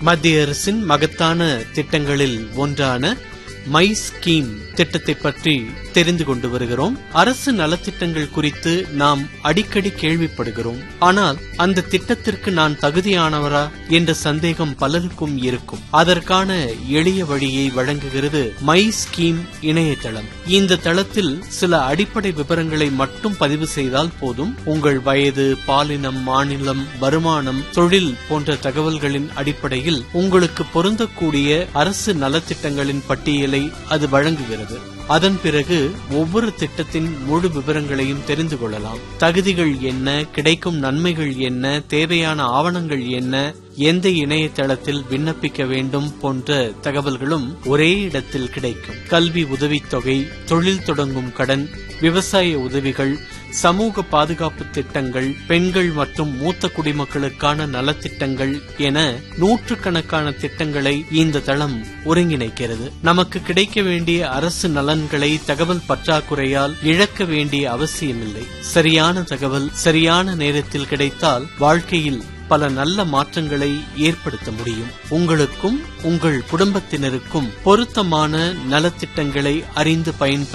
மத்திய அரசின் மகத்தான திட்டங்களில் ஒன்றான மை ஸ்கீம் திட்டத்தை பற்றி தெரிந்து கொண்டு வருகிறோம் அரசு நலத்திட்டங்கள் குறித்து நாம் அடிக்கடி கேள்விப்படுகிறோம் ஆனால் அந்த திட்டத்திற்கு நான் தகுதியானவரா என்ற சந்தேகம் பலருக்கும் இருக்கும் அதற்கான எளிய வழியை வழங்குகிறது மை ஸ்கீம் இணையதளம் இந்த தளத்தில் சில அடிப்படை விவரங்களை மட்டும் பதிவு செய்தால் போதும் உங்கள் வயது பாலினம் மாநிலம் வருமானம் தொழில் போன்ற தகவல்களின் அடிப்படையில் உங்களுக்கு பொருந்தக்கூடிய அரசு நலத்திட்டங்களின் பட்டியலை அது வழங்குகிறது அதன் பிறகு ஒவ்வொரு திட்டத்தின் முழு விவரங்களையும் தெரிந்து கொள்ளலாம் தகுதிகள் என்ன கிடைக்கும் நன்மைகள் என்ன தேவையான ஆவணங்கள் என்ன எந்த இணையதளத்தில் விண்ணப்பிக்க வேண்டும் போன்ற தகவல்களும் ஒரே இடத்தில் கிடைக்கும் கல்வி உதவித்தொகை தொழில் தொடங்கும் கடன் விவசாய உதவிகள் சமூக பாதுகாப்பு திட்டங்கள் பெண்கள் மற்றும் மூத்த குடிமக்களுக்கான நலத்திட்டங்கள் என நூற்றுக்கணக்கான திட்டங்களை இந்த தளம் ஒருங்கிணைக்கிறது நமக்கு கிடைக்க வேண்டிய அரசு நலன்களை தகவல் பற்றாக்குறையால் இழக்க வேண்டிய அவசியமில்லை சரியான தகவல் சரியான நேரத்தில் கிடைத்தால் வாழ்க்கையில் பல நல்ல மாற்றங்களை ஏற்படுத்த முடியும் உங்களுக்கும் உங்கள் குடும்பத்தினருக்கும் பொருத்தமான நலத்திட்டங்களை அறிந்து பயன்பெற